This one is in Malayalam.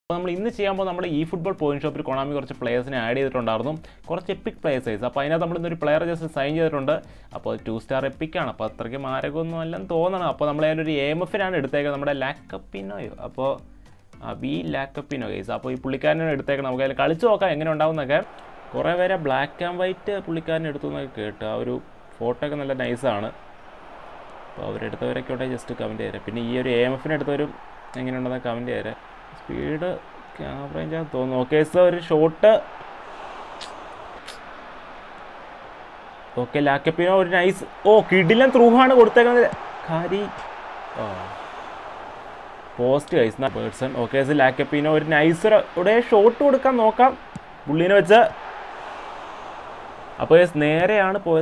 അപ്പോൾ നമ്മൾ ഇന്ന് ചെയ്യാൻ പോകുമ്പോൾ നമ്മുടെ ഈ ഫുട്ബോൾ പോയിന്റ് ഷോപ്പിൽ കൊണാമി കുറച്ച് പ്ലേയേഴ്സിനെ ആഡ് ചെയ്തിട്ടുണ്ടായിരുന്നു കുറച്ച് എപ്പിക് പ്ലേയേഴ്സൈസ് അപ്പോൾ അതിനകത്ത് നമ്മൾ ഇന്നൊരു പ്ലെയർ ജസ്റ്റ് സൈൻ ചെയ്തിട്ടുണ്ട് അപ്പോൾ ടു സ്റ്റാർ എപ്പിക്കാണ് അപ്പോൾ അത്രയ്ക്ക് മാരകമൊന്നും അല്ലെന്ന് തോന്നണം അപ്പോൾ നമ്മൾ അതിലൊരു എം എഫിനാണ് എടുത്തേക്കുന്നത് നമ്മുടെ ലാക്കപ്പിനോയോ അപ്പോൾ വി ലാക്കപ്പിനോ ഗൈസ് അപ്പോൾ ഈ പുള്ളിക്കാരനാണ് എടുത്തേക്കുന്നത് നമുക്ക് അതിൽ കളിച്ച് നോക്കാം എങ്ങനെ ഉണ്ടാവുന്നൊക്കെ കുറേ പേരെ ബ്ലാക്ക് ആൻഡ് വൈറ്റ് പുള്ളിക്കാരൻ എടുത്തു എന്നൊക്കെ കേട്ടു ആ ഒരു ഫോട്ടോ ഒക്കെ നല്ല നൈസാണ് അപ്പോൾ അവരെടുത്തവരൊക്കെ ഉണ്ടെങ്കിൽ ജസ്റ്റ് കമൻറ്റ് ചെയ്തേരെ പിന്നെ ഈ ഒരു എ എം എഫിന് എടുത്തവരും എങ്ങനെയുണ്ടെന്ന് കമൻറ്റ് ചെയ്തേരെ സ്പീഡ് ക്യാമറേഞ്ച് ആണെന്ന് തോന്നുന്നു ഓക്കെ സർ ഒരു ഷോട്ട് ഓക്കെ ലാക്കപ്പിനോ ഒരു നൈസ് ഓ കിടിലൻ ത്രൂ ആണ് കൊടുത്തേക്കുന്നത് കാരി ഓ പോസ്റ്റ് കൈസ് പേഴ്സൺ ഓക്കെ സർ ലാക്കപ്പിനോ ഒരു നൈസ് ഇവിടെ ഷോട്ട് കൊടുക്കാൻ നോക്കാം പുള്ളീനെ വെച്ച് അപ്പോൾ നേരെയാണ് പോയത്